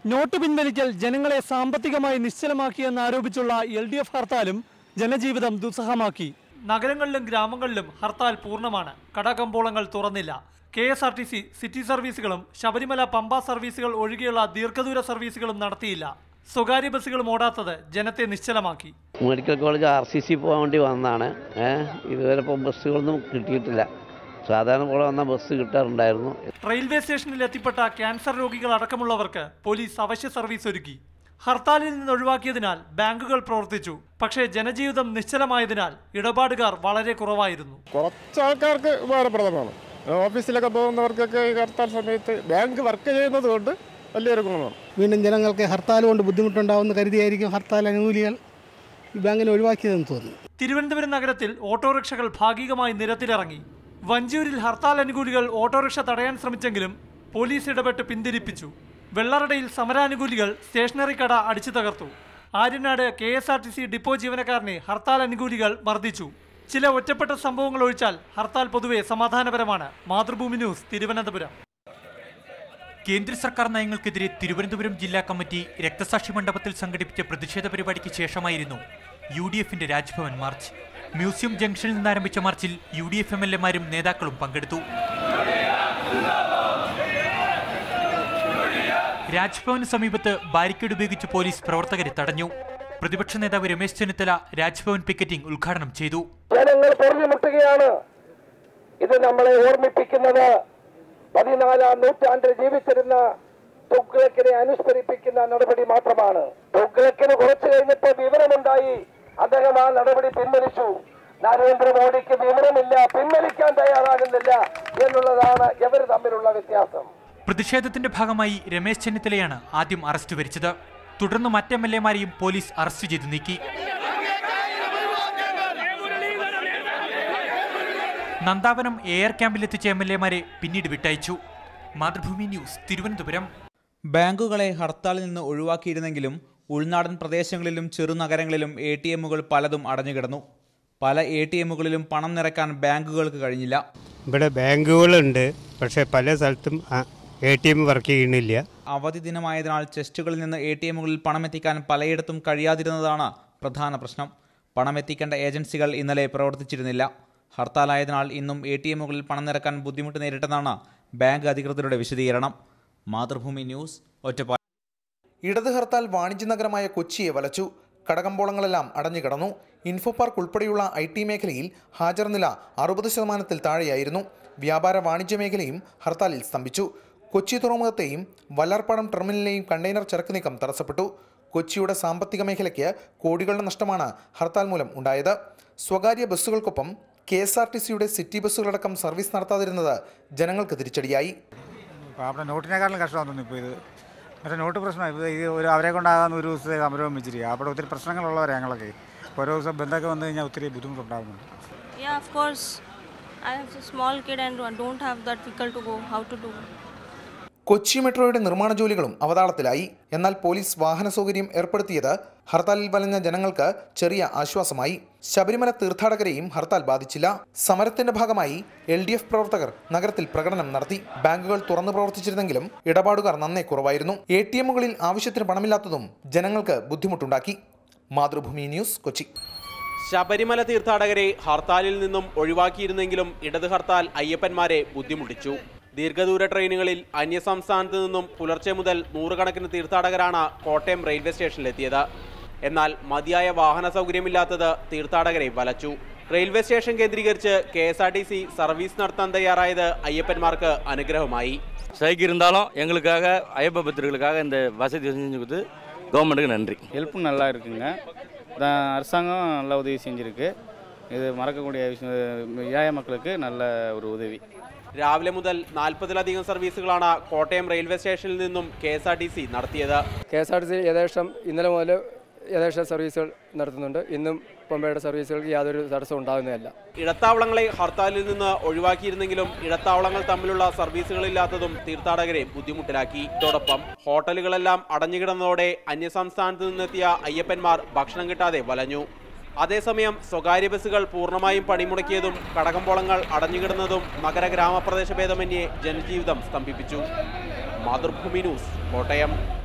Not പിൻവലിക്കൽ ജനങ്ങളെ സാമ്പത്തികമായി നിശ്ചലമാക്കിയെന്ന് ആരോപിച്ചുള്ള എൽ ഡി എഫ് ഹർത്താലും ജനജീവിതം ദുസ്സഹമാക്കി നഗരങ്ങളിലും ഗ്രാമങ്ങളിലും ഹർത്താൽ പൂർണ്ണമാണ് കടകമ്പോളങ്ങൾ തുറന്നില്ല K S R T C city സർവീസുകളും ശബരിമല പമ്പ സർവീസുകൾ ഒഴികെയുള്ള ദീർഘദൂര സർവീസുകളും നടത്തിയില്ല സ്വകാര്യ ബസ്സുകളും ഓടാത്തത് ജനത്തെ നിശ്ചലമാക്കി medical college R C C പോകാൻ വേണ്ടി വന്നതാണ് ഏഹ് ഇതുവരെ ഇപ്പം ബസ്സുകളൊന്നും കിട്ടിയിട്ടില്ല സാധാരണ പോലെ വന്ന ബസ് കിട്ടാറുണ്ടായിരുന്നു റെയിൽവേ സ്റ്റേഷനിൽ എത്തിപ്പെട്ട ക്യാൻസർ രോഗികൾ അടക്കമുള്ളവർക്ക് പോലീസ് അവശ്യ സർവീസ് ഒരുക്കി ഹർത്താലിൽ നിന്ന് ഒഴിവാക്കിയതിനാൽ ബാങ്കുകൾ പ്രവർത്തിച്ചു പക്ഷേ ജനജീവിതം നിശ്ചലമായതിനാൽ ഇടപാടുകാർ വളരെ കുറവായിരുന്നു കുറച്ച് ആൾക്കാർക്ക് ഉപകാരപ്രദമാണ് ഓഫീസിലൊക്കെ പോകുന്നവർക്കൊക്കെ ഈ ഹർത്താൽ സമയത്ത് ബാങ്ക് വർക്ക് ചെയ്യുന്നത് കൊണ്ട് വലിയൊരു ഗുണമാണ് വീണ്ടും ജനങ്ങൾക്ക് ഹർത്താൽ കൊണ്ട് ബുദ്ധിമുട്ടുണ്ടാവുമെന്ന് കരുതിയായിരിക്കും ഹർത്താൽ അനുകൂലികൾ ഈ ബാങ്കിനെ ഒഴിവാക്കിയതെന്ന് തോന്നുന്നു തിരുവനന്തപുരം നഗരത്തിൽ ഓട്ടോറിക്ഷകൾ ഭാഗികമായി നിരത്തിലിറങ്ങി വഞ്ചൂരിൽ ഹർത്താൽ അനുകൂലികൾ ഓട്ടോറിക്ഷ തടയാൻ ശ്രമിച്ചെങ്കിലും പോലീസ് ഇടപെട്ട് പിന്തിരിപ്പിച്ചു വെള്ളറടയിൽ സമരാനുകൂലികൾ സ്റ്റേഷനറി കട അടിച്ചു തകർത്തു Aryanad K S R T C depot ജീവനക്കാരനെ ഹർത്താൽ അനുകൂലികൾ മർദ്ദിച്ചു ചില ഒറ്റപ്പെട്ട സംഭവങ്ങൾ ഒഴിച്ചാൽ ഹർത്താൽ പൊതുവെ സമാധാനപരമാണ് മാതൃഭൂമി ന്യൂസ് തിരുവനന്തപുരം കേന്ദ്ര സർക്കാർ നയങ്ങൾക്കെതിരെ തിരുവനന്തപുരം ജില്ലാ കമ്മിറ്റി രക്തസാക്ഷി മണ്ഡപത്തിൽ സംഘടിപ്പിച്ച പ്രതിഷേധ പരിപാടിക്ക് ശേഷമായിരുന്നു യു ഡി എഫിന്റെ രാജ്ഭവൻ മാർച്ച് മ്യൂസിയം ജംഗ്ഷനിൽ നിന്നാരംഭിച്ച മാർച്ചിൽ U D F M L എമാരും നേതാക്കളും പങ്കെടുത്തു രാജ്ഭവന് സമീപത്ത് ബാരിക്കേഡ് ഉപയോഗിച്ച് പോലീസ് പ്രവർത്തകരെ തടഞ്ഞു പ്രതിപക്ഷ നേതാവ് രമേശ് ചെന്നിത്തല രാജ്ഭവൻ പിക്കറ്റിംഗ് ഉദ്ഘാടനം ചെയ്തു ജനങ്ങൾ പൊറുതിമുട്ടുകയാണ് ഇത് നമ്മളെ ഓർമ്മിപ്പിക്കുന്നത് പതിനാലാം നൂറ്റാണ്ടിൽ ജീവിച്ചിരുന്ന തുഗ്ലക്കിനെ അനുസ്മരിപ്പിക്കുന്ന നടപടി മാത്രമാണ് തുഗ്ലക്കിന് കുറച്ചു കഴിഞ്ഞപ്പോൾ വിവരമുണ്ടായി അദ്ദേഹം ആ നടപടി പിൻവലിച്ചു നരേന്ദ്രമോദിക്ക് വിവരമില്ല പിൻവലിക്കാൻ തയ്യാറാകുന്നില്ല എന്നുള്ളതാണ് ഇവർ തമ്മിലുള്ള വ്യത്യാസം പ്രതിഷേധത്തിന്റെ ഭാഗമായി രമേശ് ചെന്നിത്തലയാണ് ആദ്യം അറസ്റ്റ് വരിച്ചത് തുടർന്ന് മറ്റ് എം എൽ എമാരെയും പോലീസ് അറസ്റ്റ് ചെയ്തു നീക്കി നന്ദാവനം എയർ ക്യാമ്പിലെത്തിച്ച എം എൽ എമാരെ പിന്നീട് വിട്ടയച്ചു മാതൃഭൂമി ന്യൂസ് തിരുവനന്തപുരം ബാങ്കുകളെ ഹർത്താലിൽ നിന്ന് ഒഴിവാക്കിയിരുന്നെങ്കിലും ഉൾനാടൻ പ്രദേശങ്ങളിലും ചെറുനഗരങ്ങളിലും എ ടി എമ്മുകൾ പലതും അടഞ്ഞുകിടന്നു പല എ ടി എമ്മുകളിലും പണം നിറയ്ക്കാൻ ബാങ്കുകൾക്ക് കഴിഞ്ഞില്ല ഇവിടെ ബാങ്കുകളുണ്ട് പക്ഷേ പല സ്ഥലത്തും എ ടി എം വർക്ക് ചെയ്യുന്നില്ല അവധി ദിനമായതിനാൽ ചെസ്റ്റുകളിൽ നിന്ന് എ ടി എമ്മുകളിൽ പണമെത്തിക്കാൻ പലയിടത്തും കഴിയാതിരുന്നതാണ് പ്രധാന പ്രശ്നം പണമെത്തിക്കേണ്ട ഏജൻസികൾ ഇന്നലെ പ്രവർത്തിച്ചിരുന്നില്ല ഹർത്താലായതിനാൽ ഇന്നും എ ടി എമ്മുകളിൽ പണം നിറക്കാൻ ബുദ്ധിമുട്ട് നേരിട്ടെന്നാണ് ബാങ്ക് അധികൃതരുടെ വിശദീകരണം മാതൃഭൂമി ന്യൂസ് ഒറ്റപ്പാലം ഇടത് ഹർത്താൽ വാണിജ്യ നഗരമായ കൊച്ചിയെ വലച്ചു കടകമ്പോളങ്ങളെല്ലാം അടഞ്ഞുകിടന്നു ഇൻഫോ പാർക്ക് ഉൾപ്പെടെയുള്ള ഐ ടി മേഖലയിൽ ഹാജർ നില അറുപത് ശതമാനത്തിൽ താഴെയായിരുന്നു വ്യാപാര വാണിജ്യ മേഖലയും ഹർത്താലിൽ സ്തംഭിച്ചു കൊച്ചി തുറമുഖത്തെയും വല്ലാർപ്പാടം ടെർമിനലിലെയും കണ്ടെയ്നർ ചരക്ക് നീക്കം തടസ്സപ്പെട്ടു കൊച്ചിയുടെ സാമ്പത്തിക മേഖലയ്ക്ക് കോടികളുടെ നഷ്ടമാണ് ഹർത്താൽ മൂലം ഉണ്ടായത് സ്വകാര്യ ബസ്സുകൾക്കൊപ്പം കെ എസ് ആർ ടി സിയുടെ സിറ്റി ബസ്സുകളടക്കം സർവീസ് നടത്താതിരുന്നത് ജനങ്ങൾക്ക് തിരിച്ചടിയായി അപ്പോൾ അവിടെ നോട്ടിനേക്കാളും കഷ്ടമാണെന്ന് തോന്നുന്നു ഇപ്പോൾ ഇത് മറ്റേ നോട്ട് പ്രശ്നം ഇപ്പോൾ ഇത് ഒരു അവരെ കൊണ്ടാകാവുന്ന ഒരു ദിവസത്തെ സമരവും വെച്ചിരിക്കുക അവിടെ ഒത്തിരി പ്രശ്നങ്ങളുള്ളവരാണ് ഞങ്ങളൊക്കെ ഓരോ ദിവസം ബന്ധമൊക്കെ വന്നു കഴിഞ്ഞാൽ ഒത്തിരി ബുദ്ധിമുട്ടുണ്ടാകുന്നുണ്ട് Yeah, of course. I have a small kid and don't have that vehicle to go. How to do? Kochi മെട്രോയുടെ നിർമ്മാണ ജോലികളും അവതാളത്തിലായി എന്നാൽ പോലീസ് വാഹന സൗകര്യം ഏർപ്പെടുത്തിയത് ഹർത്താലിൽ വലഞ്ഞ ജനങ്ങൾക്ക് ചെറിയ ആശ്വാസമായി ശബരിമല തീർത്ഥാടകരെയും ഹർത്താൽ ബാധിച്ചില്ല സമരത്തിന്റെ ഭാഗമായി എൽ ഡി എഫ് പ്രവർത്തകർ നഗരത്തിൽ പ്രകടനം നടത്തി ബാങ്കുകൾ തുറന്നു പ്രവർത്തിച്ചിരുന്നെങ്കിലും ഇടപാടുകാർ നന്നേ കുറവായിരുന്നു എ ടി എമ്മുകളിൽ ആവശ്യത്തിന് പണമില്ലാത്തതും ജനങ്ങൾക്ക് ബുദ്ധിമുട്ടുണ്ടാക്കി മാതൃഭൂമി ന്യൂസ് കൊച്ചി ശബരിമല തീർത്ഥാടകരെ ഹർത്താലിൽ നിന്നും ഒഴിവാക്കിയിരുന്നെങ്കിലും ഇടത് ഹർത്താൽ അയ്യപ്പന്മാരെ ബുദ്ധിമുട്ടിച്ചു ദീർഘദൂര ട്രെയിനുകളിൽ അന്യസംസ്ഥാനത്ത് നിന്നും പുലർച്ചെ മുതൽ നൂറുകണക്കിന് തീർത്ഥാടകരാണ് കോട്ടയം റെയിൽവേ സ്റ്റേഷനിലെത്തിയത് എന്നാൽ മതിയായ വാഹന സൗകര്യമില്ലാത്തത് തീർത്ഥാടകരെ വലച്ചു റെയിൽവേ സ്റ്റേഷൻ കേന്ദ്രീകരിച്ച് K S R T C service നടത്താൻ തയ്യാറായത് അയ്യപ്പന്മാർക്ക് അനുഗ്രഹമായി ஸ்ட்ரைக் இருந்தாலும் எங்களுக்காக ஐயப்ப பக்தர்களுக்காக இந்த வசதி செஞ்சு கொடுத்து கவர்மெண்ட்டுக்கு நன்றி ஹெல்ப்பும் நல்லா இருக்குங்க தான் அரசாங்கம் நல்ல உதவி செஞ்சுருக்கு இது மறக்கக்கூடிய விஷயம் ஏழை மக்களுக்கு நல்ல ஒரு உதவி രാവിലെ മുതൽ നാൽപ്പതിലധികം സർവീസുകളാണ് കോട്ടയം റെയിൽവേ സ്റ്റേഷനിൽ നിന്നും K S R T C നടത്തിയത് K S R T C യഥേഷ്ടം ഇന്നലെ മുതൽ യഥേഷ്ടം സർവീസുകൾ നടത്തുന്നുണ്ട് ഇന്നും പമ്പയുടെ സർവീസുകൾക്ക് യാതൊരു തടസ്സവും ഉണ്ടാകുന്നതല്ല ഇടത്താവളങ്ങളെ ഹർത്താലിൽ നിന്ന് ഒഴിവാക്കിയിരുന്നെങ്കിലും ഇടത്താവളങ്ങൾ തമ്മിലുള്ള സർവീസുകളില്ലാത്തതും തീർത്ഥാടകരെ ബുദ്ധിമുട്ടിലാക്കി ഇതോടൊപ്പം ഹോട്ടലുകളെല്ലാം അടഞ്ഞുകിടന്നതോടെ അന്യസംസ്ഥാനത്ത് നിന്നെത്തിയ അയ്യപ്പന്മാർ ഭക്ഷണം കിട്ടാതെ വലഞ്ഞു അതേസമയം സ്വകാര്യ ബസ്സുകൾ പൂർണ്ണമായും പണിമുടക്കിയതും കടകമ്പോളങ്ങൾ അടഞ്ഞുകിടന്നതും നഗര ഗ്രാമപ്രദേശ ഭേദമന്യേ ജനജീവിതം സ്തംഭിപ്പിച്ചു മാതൃഭൂമി ന്യൂസ് കോട്ടയം